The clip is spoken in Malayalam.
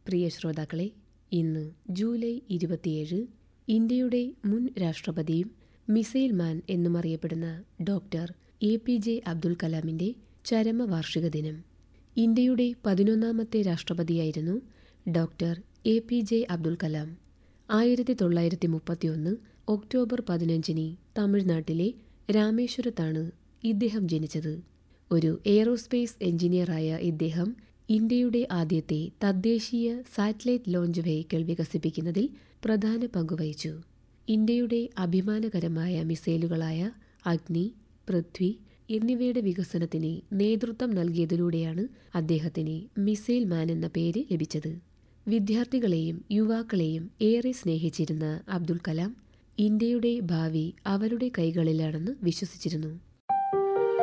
പ്രിയ ശ്രോതാക്കളെ ഇന്ന് ജൂലൈ ഇരുപത്തിയേഴ് ഇന്ത്യയുടെ മുൻ രാഷ്ട്രപതിയും മിസൈൽ മാൻ എന്നും അറിയപ്പെടുന്ന doctor A P J Abdul കലാമിന്റെ ചരമവാർഷിക ദിനം ഇന്ത്യയുടെ പതിനൊന്നാമത്തെ രാഷ്ട്രപതിയായിരുന്നു doctor A P J Abdul Kalam ആയിരത്തി തൊള്ളായിരത്തി മുപ്പത്തിയൊന്ന് ഒക്ടോബർ പതിനഞ്ചിന് തമിഴ്നാട്ടിലെ രാമേശ്വരത്താണ് ഇദ്ദേഹം ജനിച്ചത് ഒരു എയ്റോസ്പേസ് എഞ്ചിനീയറായ ഇദ്ദേഹം ഇന്ത്യയുടെ ആദ്യത്തെ തദ്ദേശീയ സാറ്റലൈറ്റ് ലോഞ്ച് വെഹിക്കിൾ വികസിപ്പിക്കുന്നതിൽ പ്രധാന പങ്കുവഹിച്ചു ഇന്ത്യയുടെ അഭിമാനകരമായ മിസൈലുകളായ അഗ്നി പൃഥ്വി എന്നിവയുടെ വികസനത്തിന് നേതൃത്വം നൽകിയതിലൂടെയാണ് അദ്ദേഹത്തിന് മിസൈൽ മാൻ എന്ന പേര് ലഭിച്ചത് വിദ്യാർത്ഥികളെയും യുവാക്കളെയും ഏറെ സ്നേഹിച്ചിരുന്ന അബ്ദുൽ കലാം ഇന്ത്യയുടെ ഭാവി അവരുടെ കൈകളിലാണെന്ന് വിശ്വസിച്ചിരുന്നു